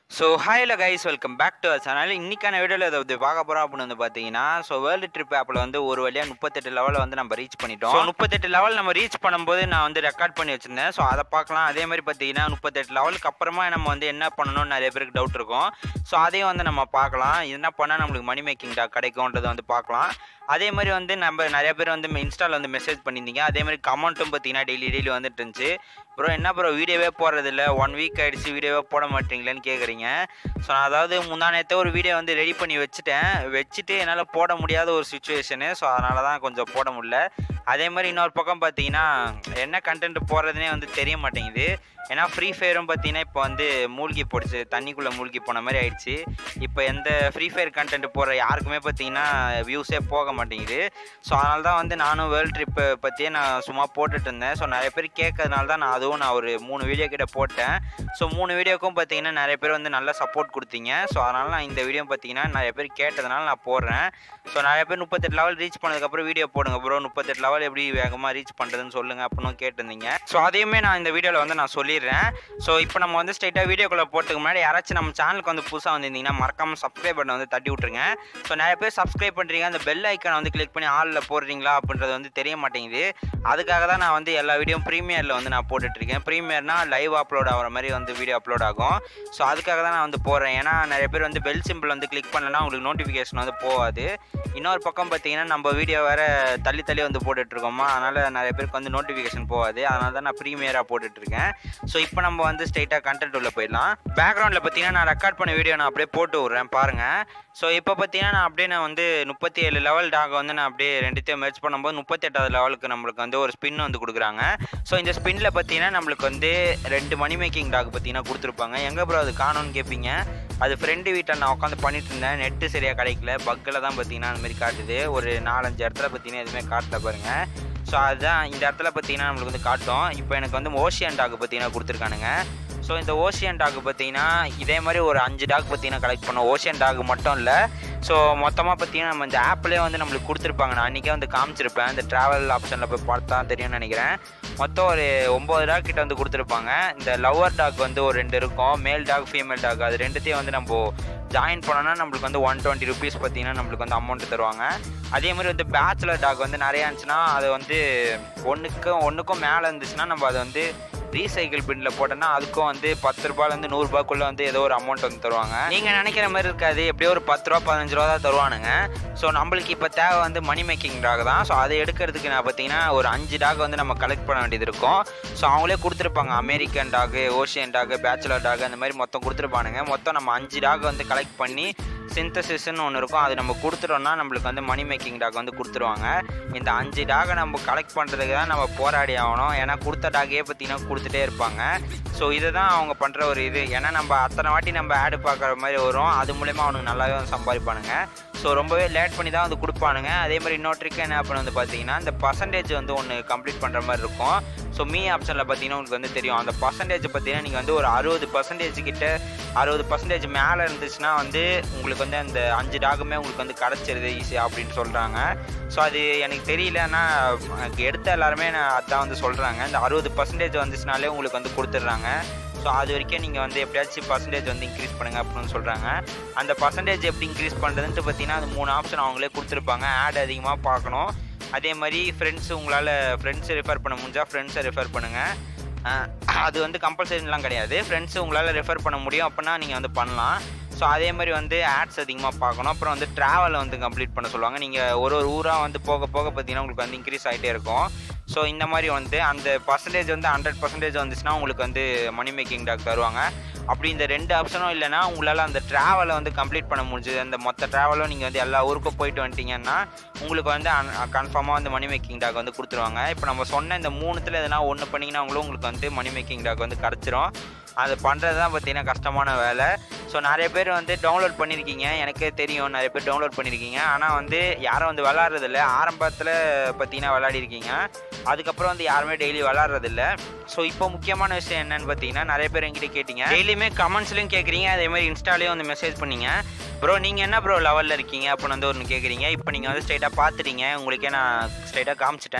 so ஹாயில் guys welcome back to channel இன்னைக்கான வீடியோவில் இதை வந்து பார்க்க போகிறோம் அப்படின்னு வந்து பார்த்தீங்கன்னா ஸோ வேர்ல்டு ட்ரிப் ஆப்பில் வந்து ஒரு வழியாக முப்பத்தெட்டு லெவலில் வந்து நம்ம ரீச் பண்ணிட்டோம் ஸோ முப்பத்தெட்டு லெவல் நம்ம ரீச் பண்ணும்போது நான் வந்து ரெக்கார்ட் பண்ணி வச்சிருந்தேன் ஸோ அதை பார்க்கலாம் அதே மாதிரி பார்த்தீங்கன்னா முப்பத்தெட்டு லெவலுக்கு அப்புறமா நம்ம வந்து என்ன பண்ணணும்னு நிறைய பேருக்கு டவுட் இருக்கும் ஸோ அதையும் வந்து நம்ம பார்க்கலாம் என்ன பண்ணால் நம்மளுக்கு மணி மேக்கிங் டாக் கிடைக்கும்ன்றதை வந்து பார்க்கலாம் அதே மாதிரி வந்து நம்ம நிறைய பேர் வந்து இன்ஸ்டாவில் வந்து மெசேஜ் பண்ணியிருந்தீங்க அதே மாதிரி கமெண்ட்டும் பார்த்தீங்கன்னா டெய்லி டெய்லி வந்துட்டு இருந்துச்சு ப்ரோ என்ன ப்ரோ வீடியோவே போடுறதில்ல ஒன் வீக் ஆயிடுச்சு வீடியோவே போட மாட்டீங்களேன்னு கேட்குறீங்க ஸோ நான் அதாவது முந்தானத்தை ஒரு வீடியோ வந்து ரெடி பண்ணி வச்சுட்டேன் வச்சுட்டு என்னால் போட முடியாத ஒரு சுச்சுவேஷனு ஸோ அதனால தான் கொஞ்சம் போட முடியல அதே மாதிரி இன்னொரு பக்கம் பார்த்தீங்கன்னா என்ன கண்டென்ட் போடுறதுனே வந்து தெரிய மாட்டேங்குது ஏன்னா ஃப்ரீ ஃபயரும் பார்த்தீங்கன்னா இப்போ வந்து மூழ்கி போடுச்சு தண்ணிக்குள்ளே மூழ்கி போன மாதிரி ஆயிடுச்சு இப்போ எந்த ஃப்ரீ ஃபயர் கண்டென்ட் போடுற யாருக்குமே பார்த்தீங்கன்னா வியூஸே போக மாட்டேங்குது ஸோ அதனால தான் வந்து நானும் வேர்ல்ட் ட்ரிப்பை பற்றியே நான் சும்மா போட்டுட்டு இருந்தேன் ஸோ நிறைய பேர் கேட்கறதுனால தான் நான் அதுவும் நான் ஒரு மூணு வீடியோ கிட்ட போட்டேன் ஸோ மூணு வீடியோக்கும் பார்த்தீங்கன்னா நிறைய பேர் வந்து நல்ல சப்போர்ட் கொடுத்தீங்க ஸோ அதனால் நான் இந்த வீடியோ பார்த்தீங்கன்னா நிறைய பேர் கேட்டதுனால நான் போடுறேன் ஸோ நிறைய பேர் முப்பத்தெட்டு லெவல் ரீச் பண்ணதுக்கப்புறம் வீடியோ போடுங்க ப்ரோ முப்பத்தெட்டு லெவல் எப்படி வேகமாக ரீச் பண்ணுறதுன்னு சொல்லுங்கள் அப்படின்னு கேட்டிருந்தீங்க ஸோ அதையுமே நான் இந்த வீடியோவில் வந்து நான் சொல்லிடுறேன் ஸோ இப்போ நம்ம வந்து ஸ்ட்ரைட்டாக வீடியோக்குள்ளே போட்டுக்கு முன்னாடி யாராச்சும் நம்ம சேனலுக்கு வந்து புதுசாக வந்திருந்தீங்கன்னா மறக்காமல் சப்ஸ்கிரைப் பட்டன் வந்து தட்டி விட்ருங்க ஸோ நிறைய பேர் சப்ஸ்கிரைப் பண்ணுறீங்க அந்த பெல் ஐக்கானை வந்து கிளிக் பண்ணி ஆளில் போடுறீங்களா அப்படின்றது வந்து தெரிய மாட்டேங்குது அதுக்காக தான் நான் வந்து எல்லா வீடியோ ப்ரீமியரில் வந்து நான் போட்டுட்ருக்கேன் ப்ரீமியர்னா லைவ் அப்லோட் ஆகிற மாதிரி வந்து வீடியோ அப்லோட் ஆகும் ஸோ அதுக்காக தான் நான் வந்து போடுறேன் ஏன்னா நிறைய பேர் வந்து பெல் சிம்பிள் வந்து கிளிக் பண்ணலன்னா உங்களுக்கு நோட்டிஃபிகேஷன் வந்து போகாது இன்னொரு பக்கம் பார்த்தீங்கன்னா நம்ம வீடியோ வேறு தள்ளி தள்ளி வந்து போட்டுட்ருக்கோமா அதனால் நிறைய பேருக்கு வந்து நோட்டிஃபிகேஷன் போகாது அதனால தான் நான் ப்ரீமியராக போட்டுட்ருக்கேன் ஸோ இப்போ நம்ம வந்து ஸ்ட்ரைட்டாக கண்டென்ட் உள்ள போயிடலாம் பேக்ரவுண்டில் பார்த்தீங்கன்னா நான் ரெக்கார்ட் பண்ண வீடியோ நான் அப்படியே போட்டு விட்றேன் பாருங்கள் ஸோ இப்போ பார்த்தீங்கன்னா நான் அப்படியே நான் வந்து முப்பத்தி ஏழு லெவல் டாக் வந்து நான் அப்படியே ரெண்டுத்தையும் மெர்ச் பண்ணும்போது முப்பத்தெட்டாவது லெவலுக்கு நம்மளுக்கு வந்து ஒரு ஸ்பின் வந்து கொடுக்குறாங்க ஸோ இந்த ஸ்பின்னில் பார்த்தீங்கன்னா நம்மளுக்கு வந்து ரெண்டு மணி மேக்கிங் டாக் பார்த்தீங்கன்னா கொடுத்துருப்பாங்க எங்கே ப்ரோ அது காணும்னு கேட்பீங்க அது ஃப்ரெண்டு வீட்டில் நான் உட்காந்து பண்ணிட்டு இருந்தேன் நெட்டு சரியாக கிடைக்கல பக்கில் தான் பார்த்தீங்கன்னா அந்த மாதிரி காட்டுது ஒரு நாலஞ்சு இடத்துல பார்த்தீங்கன்னா எதுவுமே காட்டல பாருங்கள் ஸோ அதுதான் இந்த இடத்துல பார்த்தீங்கன்னா நம்மளுக்கு வந்து காட்டும் இப்போ எனக்கு வந்து ஓஷியன் டாக் பார்த்தீங்கன்னா கொடுத்துருக்கானுங்க ஸோ இந்த ஓஷியன் டாக் பார்த்தீங்கன்னா இதே மாதிரி ஒரு அஞ்சு டாக் பார்த்தீங்கன்னா கலெக்ட் பண்ணோம் ஓஷியன் டாக் மட்டும் இல்லை ஸோ மொத்தமாக பார்த்தீங்கன்னா நம்ம இந்த ஆப்லேயே வந்து நம்மளுக்கு கொடுத்துருப்பாங்க நான் அன்றைக்கே வந்து காமிச்சிருப்பேன் இந்த ட்ராவல் ஆப்ஷனில் போய் பார்த்தா தெரியும்னு நினைக்கிறேன் மொத்தம் ஒரு ஒம்பது டாக் கிட்ட வந்து கொடுத்துருப்பாங்க இந்த லவ்வர் டாக் வந்து ஒரு ரெண்டு இருக்கும் மேல் டாக் ஃபீமேல் டாக் அது ரெண்டுத்தையும் வந்து நம்ம ஜாயின் பண்ணோன்னா நம்மளுக்கு வந்து ஒன் டுவெண்ட்டி ருபீஸ் பார்த்தீங்கன்னா நம்மளுக்கு வந்து அமௌண்ட் தருவாங்க அதே மாதிரி வந்து பேச்சுலர் டாக் வந்து நிறையா இருந்துச்சுன்னா அது வந்து ஒன்றுக்கும் ஒன்றுக்கும் மேலே இருந்துச்சுன்னா நம்ம அதை வந்து ரீசைக்கிள் பின்னில் போட்டோன்னா அதுக்கும் வந்து பத்து ரூபாயிலேருந்து நூறுரூபாக்குள்ளே வந்து ஏதோ ஒரு அமௌண்ட் வந்து தருவாங்க நீங்கள் நினைக்கிற மாதிரி இருக்காது எப்படியோ ஒரு பத்து ரூபா பதினஞ்சு ரூபா தான் தருவானுங்க ஸோ நம்மளுக்கு இப்போ தேவை வந்து மணி மேக்கிங் டாக் தான் ஸோ அதை எடுக்கிறதுக்கு நான் பார்த்தீங்கன்னா ஒரு அஞ்சு டாக் வந்து நம்ம கலெக்ட் பண்ண வேண்டியது இருக்கும் ஸோ அவங்களே கொடுத்துருப்பாங்க American dog ocean dog bachelor dog அந்த மாதிரி மொத்தம் கொடுத்துருப்பானுங்க மொத்தம் நம்ம அஞ்சு டாக் வந்து கலெக்ட் பண்ணி சிந்தசிஸ்ன்னு ஒன்று இருக்கும் அது நம்ம கொடுத்துட்டோம்னா நம்மளுக்கு வந்து மணி மேக்கிங் டாக் வந்து கொடுத்துருவாங்க இந்த அஞ்சு டாகை நம்ம கலெக்ட் பண்ணுறதுக்கு தான் நம்ம போராடி ஆகணும் ஏன்னா கொடுத்த டாகையே பார்த்தீங்கன்னா கொடுத்துட்டே இருப்பாங்க ஸோ இதை தான் அவங்க பண்ணுற ஒரு இது ஏன்னா நம்ம அத்தனை வாட்டி நம்ம ஆடு பார்க்குற மாதிரி வரும் அது மூலயமா அவனுக்கு நல்லாவே வந்து சம்பாதிப்பானுங்க ஸோ ரொம்பவே லேட் பண்ணி தான் வந்து கொடுப்பானுங்க அதே மாதிரி இன்னொரு ட்ரிக் என்ன அப்படின்னு வந்து பார்த்தீங்கன்னா இந்த பர்சன்டேஜ் வந்து ஒன்று கம்ப்ளீட் பண்ணுற மாதிரி இருக்கும் ஸோ மீ ஆப்ஷனில் பார்த்தீங்கன்னா உங்களுக்கு வந்து தெரியும் அந்த பர்சன்டேஜ் பார்த்தீங்கன்னா நீங்கள் வந்து ஒரு அறுபது பர்சன்டேஜ் கிட்ட அறுபது பர்சன்டேஜ் மேலே இருந்துச்சுன்னா வந்து உங்களுக்கு வந்து அந்த அஞ்சு டாகுமே உங்களுக்கு வந்து கிடச்சிருது ஈஸியாக அப்படின்னு சொல்கிறாங்க ஸோ அது எனக்கு தெரியலன்னா எனக்கு எடுத்த எல்லாருமே நான் அதான் வந்து சொல்கிறாங்க இந்த அறுபது பர்சன்டேஜ் வந்துச்சுனாலே உங்களுக்கு வந்து கொடுத்துட்றாங்க ஸோ அது வரைக்கும் நீங்கள் வந்து எப்படியாச்சும் பர்சன்டேஜ் வந்து இன்க்ரீஸ் பண்ணுங்கள் அப்படின்னு சொல்கிறாங்க அந்த பர்சன்டேஜ் எப்படி இன்க்ரீஸ் பண்ணுறதுன்ட்டு பார்த்தீங்கன்னா அது மூணு ஆப்ஷன் அவங்களே கொடுத்துருப்பாங்க ஆட் அதிகமாக பார்க்கணும் அதே மாதிரி ஃப்ரெண்ட்ஸ் உங்களால் ஃப்ரெண்ட்ஸை ரெஃபர் பண்ண முடிஞ்சால் ஃப்ரெண்ட்ஸை ரெஃபர் பண்ணுங்கள் அது வந்து கம்பல்சரிலாம் கிடையாது ஃப்ரெண்ட்ஸு உங்களால் ரெஃபர் பண்ண முடியும் அப்படின்னா நீங்கள் வந்து பண்ணலாம் ஸோ அதே மாதிரி வந்து ஆட்ஸ் அதிகமாக பார்க்கணும் அப்புறம் வந்து ட்ராவலை வந்து கம்ப்ளீட் பண்ண சொல்லுவாங்க நீங்கள் ஒரு ஒரு ஊராக வந்து போக போக பார்த்தீங்கன்னா உங்களுக்கு வந்து இன்க்ரீஸ் ஆகிட்டே இருக்கும் ஸோ இந்த மாதிரி வந்து அந்த பர்சன்டேஜ் வந்து ஹண்ட்ரட் பர்சன்டேஜ் வந்துச்சுன்னா உங்களுக்கு வந்து மணி மேக்கிங் டாக் தருவாங்க அப்படி இந்த ரெண்டு ஆப்ஷனும் இல்லைனா உங்களால் அந்த ட்ராவலை வந்து கம்ப்ளீட் பண்ண முடிஞ்சது அந்த மொத்த ட்ராவலும் நீங்கள் வந்து எல்லா ஊருக்கும் போயிட்டு வந்துட்டீங்கன்னா உங்களுக்கு வந்து கன்ஃபார்மாக வந்து மணி மேக்கிங் டாக் வந்து கொடுத்துருவாங்க இப்போ நம்ம சொன்ன இந்த மூணுத்தில் எதனா ஒன்று பண்ணிங்கன்னா அவங்களும் உங்களுக்கு வந்து மணி மேக்கிங் டாக் வந்து கிடச்சிரும் அது பண்ணுறது தான் பார்த்தீங்கன்னா கஷ்டமான வேலை ஸோ நிறைய பேர் வந்து டவுன்லோட் பண்ணியிருக்கீங்க எனக்கே தெரியும் நிறைய பேர் டவுன்லோட் பண்ணியிருக்கீங்க ஆனால் வந்து யாரும் வந்து விளாட்றதில்ல ஆரம்பத்தில் பார்த்தீங்கன்னா விளாடிருக்கீங்க அதுக்கப்புறம் வந்து யாருமே டெய்லி விளாட்றதில்ல ஸோ இப்போ முக்கியமான விஷயம் என்னன்னு பார்த்தீங்கன்னா நிறைய பேர் என்கிட்ட கேட்டிங்க டெய்லியுமே கமெண்ட்ஸ்லையும் கேட்குறீங்க அதே மாதிரி இன்ஸ்டாலையும் வந்து மெசேஜ் பண்ணீங்க ப்ரோ நீங்கள் என்ன ப்ரோ லெவலில் இருக்கீங்க அப்படின்னு வந்து ஒன்று கேட்குறீங்க இப்போ நீங்கள் வந்து ஸ்ட்ரைட்டாக பார்த்துட்டீங்க உங்களுக்கே நான் ஸ்ட்ரைட்டாக காமிச்சிட்டேன்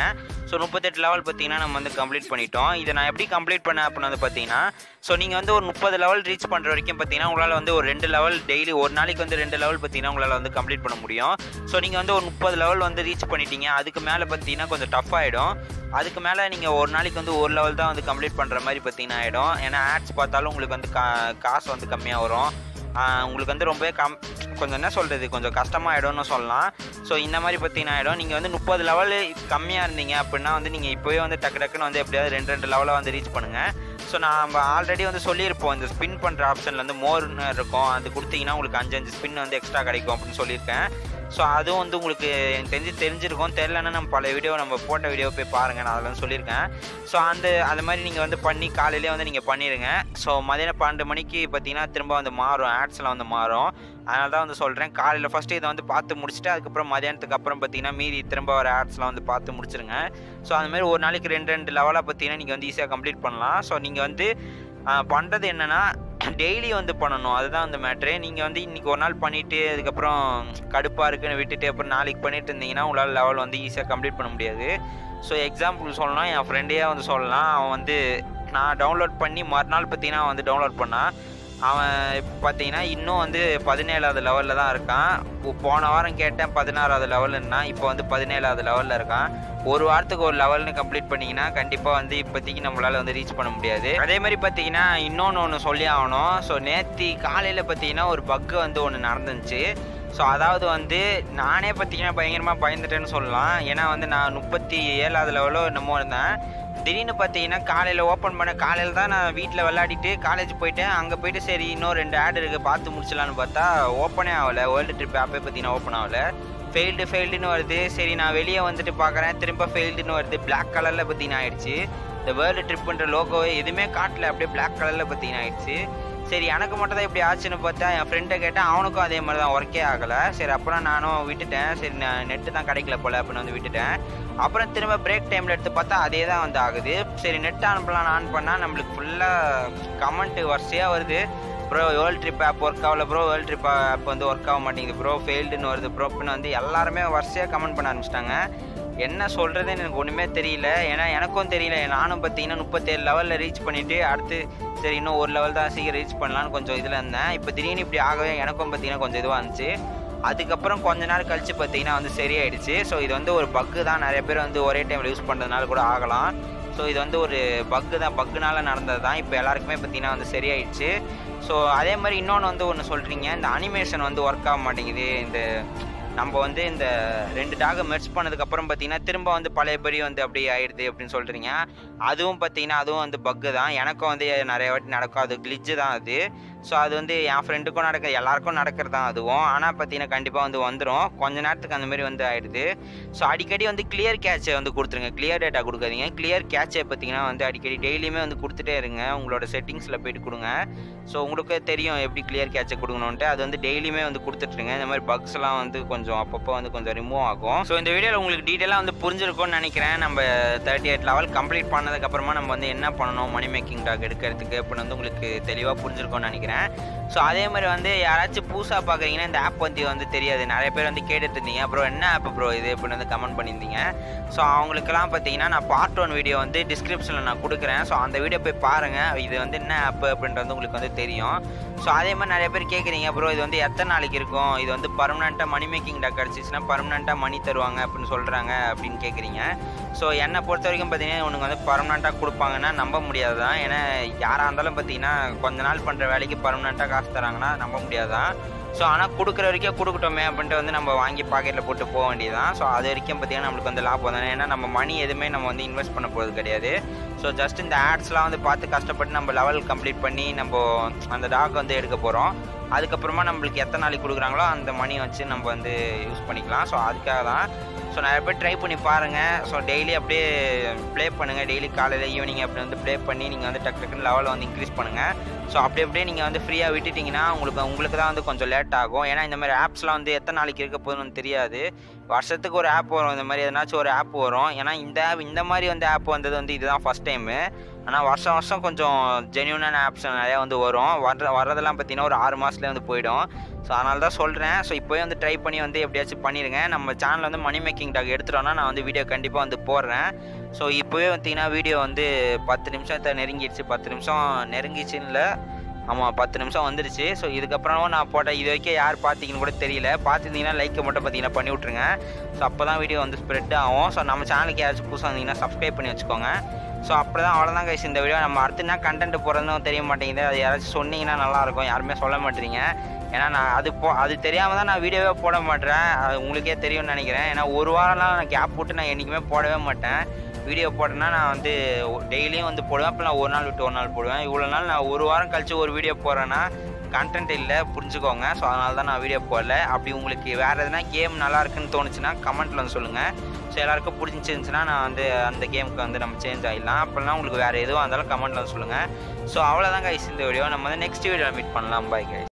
ஸோ முப்பத்தெட்டு லெவல் பார்த்தீங்கன்னா நம்ம வந்து கம்ப்ளீட் பண்ணிட்டோம் இதை நான் எப்படி கம்ப்ளீட் பண்ணேன் அப்படின்னு வந்து பார்த்தீங்கன்னா ஸோ நீங்கள் வந்து ஒரு முப்பது லெவல் ரீச் பண்ணுற வரைக்கும் பார்த்தீங்கன்னா உங்களால் வந்து ஒரு ரெண்டு லெவல் டெய்லி ஒரு நாளைக்கு வந்து ரெண்டு லெவல் பார்த்தீங்கன்னா உங்களால் வந்து கம்ப்ளீட் பண்ண முடியும் ஸோ நீங்கள் வந்து ஒரு முப்பது லெவல் வந்து ரீச் பண்ணிட்டீங்க அதுக்கு மேலே பார்த்தீங்கன்னா கொஞ்சம் டஃப் ஆகிடும் அதுக்கு மேலே நீங்கள் ஒரு நாளைக்கு வந்து ஒரு லெவல் தான் வந்து கம்ப்ளீட் பண்ணுற மாதிரி பார்த்தீங்கன்னா ஆகிடும் ஏன்னா ஆட்ஸ் பார்த்தாலும் உங்களுக்கு வந்து கா காசு வந்து கம்மியாக வரும் ஆஹ் உங்களுக்கு வந்து ரொம்பவே கம் கொஞ்சம் என்ன சொல்கிறது கொஞ்சம் கஷ்டமாயிடும்னு சொல்லலாம் ஸோ இந்த மாதிரி பார்த்தீங்கன்னா ஆகிடும் நீங்கள் வந்து முப்பது லெவலு கம்மியாக இருந்தீங்க அப்படின்னா வந்து நீங்கள் இப்போவே வந்து டக்கு டக்குன்னு வந்து எப்படியாவது ரெண்டு ரெண்டு லெவலை வந்து ரீச் பண்ணுங்கள் ஸோ நம்ம ஆல்ரெடி வந்து சொல்லியிருப்போம் இந்த ஸ்பின் பண்ணுற ஆப்ஷனில் வந்து மோர்னு இருக்கும் அது கொடுத்தீங்கன்னா உங்களுக்கு அஞ்சு அஞ்சு ஸ்பின் வந்து எக்ஸ்ட்ரா கிடைக்கும் அப்படின்னு சொல்லியிருக்கேன் ஸோ அதுவும் வந்து உங்களுக்கு எனக்கு தெரிஞ்சு தெரிஞ்சிருக்கும் தெரிலன்னா நம்ம பல வீடியோ நம்ம போட்ட வீடியோ போய் பாருங்கள் நான் அதில் வந்து சொல்லியிருக்கேன் ஸோ அந்த அது மாதிரி நீங்கள் வந்து பண்ணி காலையிலே வந்து நீங்கள் பண்ணிடுங்க ஸோ மதியானம் பன்னெண்டு மணிக்கு பார்த்தீங்கன்னா திரும்ப வந்து மாறும் ஆட்ஸ்லாம் வந்து மாறும் அதனால தான் வந்து சொல்கிறேன் காலையில் ஃபஸ்ட்டு இதை வந்து பார்த்து முடிச்சுட்டு அதுக்கப்புறம் மதியானத்துக்கு அப்புறம் பார்த்தீங்கன்னா மீதி திரும்ப வர ஆட்ஸ்லாம் வந்து பார்த்து முடிச்சிருங்க ஸோ அந்த மாதிரி ஒரு நாளைக்கு ரெண்டு ரெண்டு லெவலாக பார்த்தீங்கன்னா நீங்கள் வந்து ஈஸியாக கம்ப்ளீட் பண்ணலாம் ஸோ நீங்கள் வந்து பண்ணுறது என்னென்னா டெய்லி வந்து பண்ணணும் அதுதான் அந்த மேட்ரு நீங்கள் வந்து இன்றைக்கி ஒரு நாள் பண்ணிவிட்டு அதுக்கப்புறம் கடுப்பாக இருக்குன்னு விட்டுட்டு அப்புறம் நாளைக்கு பண்ணிட்டு இருந்தீங்கன்னா உங்களால் லெவல் வந்து ஈஸியாக கம்ப்ளீட் பண்ண முடியாது ஸோ எக்ஸாம்பிள் சொல்லணும் என் ஃப்ரெண்டே வந்து சொல்லலாம் அவன் வந்து நான் டவுன்லோட் பண்ணி மறுநாள் பார்த்தீங்கன்னா அவன் வந்து டவுன்லோட் பண்ணான் அவன் இப்போ பார்த்தீங்கன்னா இன்னும் வந்து பதினேழாவது லெவலில் தான் இருக்கான் இப்போ போன வாரம் கேட்டேன் பதினாறாவது லெவலுன்னா இப்போ வந்து பதினேழாவது லெவலில் இருக்கான் ஒரு வாரத்துக்கு ஒரு லெவல்னு கம்ப்ளீட் பண்ணிங்கன்னா கண்டிப்பாக வந்து இப்போதைக்கு நம்மளால் வந்து ரீச் பண்ண முடியாது அதே மாதிரி பார்த்தீங்கன்னா இன்னொன்று ஒன்று சொல்லி ஆகணும் ஸோ நேற்று காலையில் பார்த்தீங்கன்னா ஒரு பக்கு வந்து ஒன்று நடந்துச்சு ஸோ அதாவது வந்து நானே பார்த்தீங்கன்னா பயங்கரமாக பயந்துட்டேன்னு சொல்லலாம் ஏன்னா வந்து நான் முப்பத்தி ஏழாவது லெவலோ என்னமோ இருந்தேன் திடீர்னு பார்த்தீங்கன்னா காலையில் ஓப்பன் பண்ண காலையில் தான் நான் வீட்டில் விளையாடிட்டு காலேஜ் போயிட்டேன் அங்கே போயிட்டு சரி இன்னும் ரெண்டு ஆட் இருக்குது பார்த்து முடிச்சலான்னு பார்த்தா ஓப்பனே ஆகலை வேர்ல்டு ட்ரிப் ஆப்பே பார்த்தீங்கன்னா ஓப்பன் ஆகலை ஃபெயில்டு ஃபெயில்டுன்னு வருது சரி நான் வெளியே வந்துட்டு பார்க்குறேன் திரும்ப ஃபெயில்டுன்னு வருது பிளாக் கலரில் பார்த்தீங்கன்னா ஆயிடுச்சு இந்த வேர்ல்டு ட்ரிப்புன்ற லோகோவை எதுவுமே காட்டல அப்படியே பிளாக் கலரில் பார்த்தீங்கன்னா ஆயிடுச்சு சரி எனக்கு மட்டும் தான் இப்படி ஆச்சுன்னு பார்த்தா என் ஃப்ரெண்டை கேட்டேன் அவனுக்கும் அதே மாதிரி தான் ஒர்க்கே ஆகலை சரி அப்புறம் நானும் விட்டுட்டேன் சரி நான் நெட்டு தான் கிடைக்கல போல அப்படின்னு வந்து விட்டுட்டேன் அப்புறம் திரும்ப பிரேக் டைமில் எடுத்து பார்த்தா அதே தான் வந்து ஆகுது சரி நெட் அனுப்பலாம்னு ஆன் பண்ணால் நம்மளுக்கு ஃபுல்லாக கமெண்ட் வரிசையாக வருது bro world trip app work ஆகல ப்ரோ வேர்ல்ட் ட்ரிப் ஆப் வந்து ஒர்க் ஆக மாட்டேங்குது ப்ரோ ஃபெயில்டுன்னு வருது ப்ரோ அப்படின்னு வந்து எல்லாருமே வரிசையாக கமெண்ட் பண்ண ஆரம்பிச்சிட்டாங்க என்ன சொல்கிறதுன்னு எனக்கு ஒன்றுமே தெரியல ஏன்னா எனக்கும் தெரியல நானும் பார்த்தீங்கன்னா முப்பத்தேழு லெவலில் ரீச் பண்ணிவிட்டு அடுத்து சரி இன்னும் ஒரு லெவல் தான் சீக்கிரம் ரீச் பண்ணலான்னு கொஞ்சம் இதில் இருந்தேன் இப்போ திடீர்னு இப்படி ஆகவே எனக்கும் பார்த்தீங்கன்னா கொஞ்சம் இதுவாக இருந்துச்சு அதுக்கப்புறம் கொஞ்ச நேரம் கழிச்சு பார்த்தீங்கன்னா வந்து சரியாயிடுச்சு ஸோ இது வந்து ஒரு பக்கு தான் நிறைய பேர் வந்து ஒரே டைமில் யூஸ் பண்ணுறதுனால கூட ஆகலாம் ஸோ இது வந்து ஒரு பக்கு தான் பக்குனால நடந்தது தான் இப்போ எல்லாருக்குமே பார்த்தீங்கன்னா வந்து சரியாயிடுச்சு ஸோ அதே மாதிரி இன்னொன்று வந்து ஒன்று சொல்கிறீங்க இந்த அனிமேஷன் வந்து ஒர்க் ஆக மாட்டேங்குது இந்த நம்ம வந்து இந்த ரெண்டு டாகை மெர்ச் பண்ணதுக்கப்புறம் பார்த்தீங்கன்னா திரும்ப வந்து பழையபடி வந்து அப்படியே ஆயிடுது அப்படின்னு சொல்கிறீங்க அதுவும் பார்த்தீங்கன்னா அதுவும் வந்து பக்கு தான் எனக்கும் வந்து நிறைய வாட்டி நடக்கும் அது கிளிச்சு தான் அது ஸோ அது வந்து என் ஃப்ரெண்டுக்கும் நடக்க எல்லாருக்கும் நடக்கிறது தான் அதுவும் ஆனால் பார்த்தீங்கன்னா கண்டிப்பாக வந்து வந்துடும் கொஞ்ச நேரத்துக்கு அந்த மாதிரி வந்து ஆயிடுது ஸோ அடிக்கடி வந்து கிளியர் கேட்சை வந்து கொடுத்துருங்க கிளியர் டேட்டா கொடுக்காதீங்க கிளியர் கேட்சை பார்த்தீங்கன்னா வந்து அடிக்கடி டெய்லியுமே வந்து கொடுத்துட்டே இருங்க உங்களோட செட்டிங்ஸில் போயிட்டு கொடுங்க ஸோ உங்களுக்கே தெரியும் எப்படி கிளியர் கேட்சை கொடுக்கணுன்ட்டு அது வந்து டெய்லியுமே வந்து கொடுத்துட்ருங்க இந்த மாதிரி பக்ஸ்லாம் வந்து கொஞ்சம் அப்பப்போ வந்து கொஞ்சம் ரிமூவ் ஆகும் ஸோ இந்த வீடியோவில் உங்களுக்கு டீட்டெயிலாக வந்து புரிஞ்சிருக்கும்னு நினைக்கிறேன் நம்ம தேர்ட்டி எயிட் லெவல் கம்ப்ளீட் பண்ணதுக்கப்புறமா நம்ம வந்து என்ன பண்ணணும் மணி மேக்கிங் டாக் எடுக்கிறதுக்கு அப்படின்னு வந்து உங்களுக்கு தெளிவாக புரிஞ்சிருக்கும்னு நினைக்கிறேன் ஸோ அதே மாதிரி வந்து யாராச்சும் புதுசாக பார்க்குறீங்கன்னா இந்த ஆப் பற்றி வந்து தெரியாது நிறைய பேர் வந்து கேட்டுட்டு இருந்தீங்க அப்புறம் என்ன ஆப் ப்ரோ இது அப்படின்னு வந்து கமெண்ட் பண்ணியிருந்தீங்க ஸோ அவங்களுக்கெல்லாம் பார்த்தீங்கன்னா நான் பார்ட் ஒன் வீடியோ வந்து டிஸ்கிரிப்ஷனில் நான் கொடுக்குறேன் ஸோ அந்த வீடியோ போய் பாருங்கள் இது வந்து என்ன ஆப் அப்படின்றது உங்களுக்கு வந்து தெரியும் ஸோ அதே மாதிரி நிறைய பேர் கேட்குறீங்க ப்ரோ இது வந்து எத்தனை நாளைக்கு இருக்கும் இது வந்து பர்மனெண்ட்டாக மணி மேக்கிங் டாக் கிடச்சிச்சுன்னா பர்மனெண்ட்டாக மணி தருவாங்க அப்படின்னு சொல்கிறாங்க அப்படின்னு கேட்குறீங்க ஸோ என்னை பொறுத்த வரைக்கும் பார்த்தீங்கன்னா உனக்கு வந்து பர்மனெண்ட்டாக கொடுப்பாங்கன்னா நம்ப முடியாது தான் ஏன்னா யாராக இருந்தாலும் பார்த்தீங்கன்னா கொஞ்ச நாள் பண்ணுற வேலைக்கு பர்மனெண்ட்டாக காசு தராங்கன்னா நம்ப முடியாது தான் ஸோ ஆனால் கொடுக்குற வரைக்கும் கொடுக்கட்டோமே அப்படின்ட்டு வந்து நம்ம வாங்கி பாக்கெட்டில் போட்டு போக வேண்டியதான் ஸோ அது வரைக்கும் பார்த்தீங்கன்னா நம்மளுக்கு வந்து லாபம் தானே ஏன்னா நம்ம மணி எதுவுமே நம்ம வந்து இன்வெஸ்ட் பண்ண போகிறது கிடையாது ஸோ ஜஸ்ட் இந்த ஆட்ஸ்லாம் வந்து பார்த்து கஷ்டப்பட்டு நம்ம லெவல் கம்ப்ளீட் பண்ணி நம்ம அந்த டாக் வந்து எடுக்க போகிறோம் அதுக்கப்புறமா நம்மளுக்கு எத்தனை நாளைக்கு கொடுக்குறாங்களோ அந்த மணி வச்சு நம்ம வந்து யூஸ் பண்ணிக்கலாம் ஸோ அதுக்காக தான் ஸோ நிறைய பேர் ட்ரை பண்ணி பாருங்கள் ஸோ டெய்லி அப்படியே ப்ளே பண்ணுங்கள் டெய்லி காலையில் ஈவினிங் அப்படி வந்து ப்ளே பண்ணி நீங்கள் வந்து டக்கு டக்குன்னு லெவலை வந்து இன்க்ரீஸ் பண்ணுங்கள் ஸோ அப்படி அப்படியே நீங்கள் வந்து ஃப்ரீயாக விட்டுட்டிங்கன்னா உங்களுக்கு உங்களுக்கு தான் வந்து கொஞ்சம் லேட் ஆகும் ஏன்னா இந்த மாதிரி ஆப்ஸ்லாம் வந்து எத்தனை நாளைக்கு இருக்க போகுதுன்னு தெரியாது வருஷத்துக்கு ஒரு ஆப் வரும் இந்த மாதிரி எதனாச்சும் ஒரு ஆப் வரும் ஏன்னா இந்த ஆப் இந்த மாதிரி வந்து ஆப் வந்தது வந்து இதுதான் ஃபஸ்ட் டைமு ஆனால் வருஷம் வருஷம் கொஞ்சம் ஜென்யூனான ஆப்ஸ் நிறையா வந்து வரும் வர்ற வர்றதெல்லாம் பார்த்தீங்கன்னா ஒரு ஆறு மாதத்துலேயே வந்து போயிடும் ஸோ அதனால தான் சொல்கிறேன் ஸோ இப்போவே வந்து ட்ரை பண்ணி வந்து எப்படியாச்சும் பண்ணிடுங்க நம்ம சேனல் வந்து மணி மேக்கிங் டாக் எடுத்துட்டோம்னா நான் வந்து வீடியோ கண்டிப்பாக வந்து போடுறேன் ஸோ இப்போவே பார்த்தீங்கன்னா வீடியோ வந்து பத்து நிமிஷத்தை நெருங்கிடுச்சு பத்து நிமிஷம் நெருங்கிச்சுன்னு இல்லை ஆமாம் பத்து நிமிஷம் வந்துருச்சு ஸோ இதுக்கப்புறம் நான் போட்ட இது வரைக்கும் யார் பார்த்தீங்கன்னு கூட தெரியல பார்த்துருந்தீங்கன்னா லைக்கை மட்டும் பார்த்தீங்கன்னா பண்ணி விட்ருங்க ஸோ அப்போ தான் வீடியோ வந்து ஸ்ப்ரெட் ஆகும் ஸோ நம்ம சேனலுக்கு யாராச்சும் புதுசாக வந்தீங்கன்னா சப்ஸ்கிரைப் பண்ணி வச்சுக்கோங்க ஸோ அப்படி தான் அவ்வளோதான் கைஸ் இந்த வீடியோ நம்ம அடுத்து என்ன கண்டென்ட் போகிறதுன்னு தெரிய மாட்டேங்குது அது யாராச்சும் சொன்னீங்கன்னா நல்லாயிருக்கும் யாருமே சொல்ல மாட்டேறீங்க ஏன்னா நான் அது போ அது தெரியாமல் தான் நான் வீடியோவே போட மாட்டேறேன் அது உங்களுக்கே தெரியும்னு நினைக்கிறேன் ஏன்னா ஒரு வாரம்லாம் நான் கேப் விட்டு நான் என்றைக்குமே போடவே மாட்டேன் வீடியோ போட்டேன்னா நான் வந்து டெய்லியும் வந்து போடுவேன் அப்போ நான் ஒரு நாள் விட்டு ஒரு நாள் போடுவேன் இவ்வளோ நாள் நான் ஒரு வாரம் கழிச்சு ஒரு வீடியோ போடுறேன்னா கண்டென்ட் இல்லை புரிஞ்சுக்கோங்க ஸோ அதனால தான் நான் வீடியோ போடல அப்படி உங்களுக்கு வேறு எதுனா கேம் நல்லா இருக்குன்னு தோணுச்சுன்னா கமெண்ட்டில் வந்து சொல்லுங்கள் ஸோ எல்லாருக்கும் பிடிச்சிருந்துச்சுன்னா நான் வந்து அந்த கேமுக்கு வந்து நம்ம சேஞ்ச் ஆகிடலாம் அப்படிலாம் உங்களுக்கு வேறு எதுவும் இருந்தாலும் கமெண்ட்டில் வந்து சொல்லுங்கள் ஸோ அவ்வளோதான் கைஸ் இந்த வீடியோ நம்ம வந்து நெக்ஸ்ட் வீடியோ மீட் பண்ணலாம் பாய் கைஸ்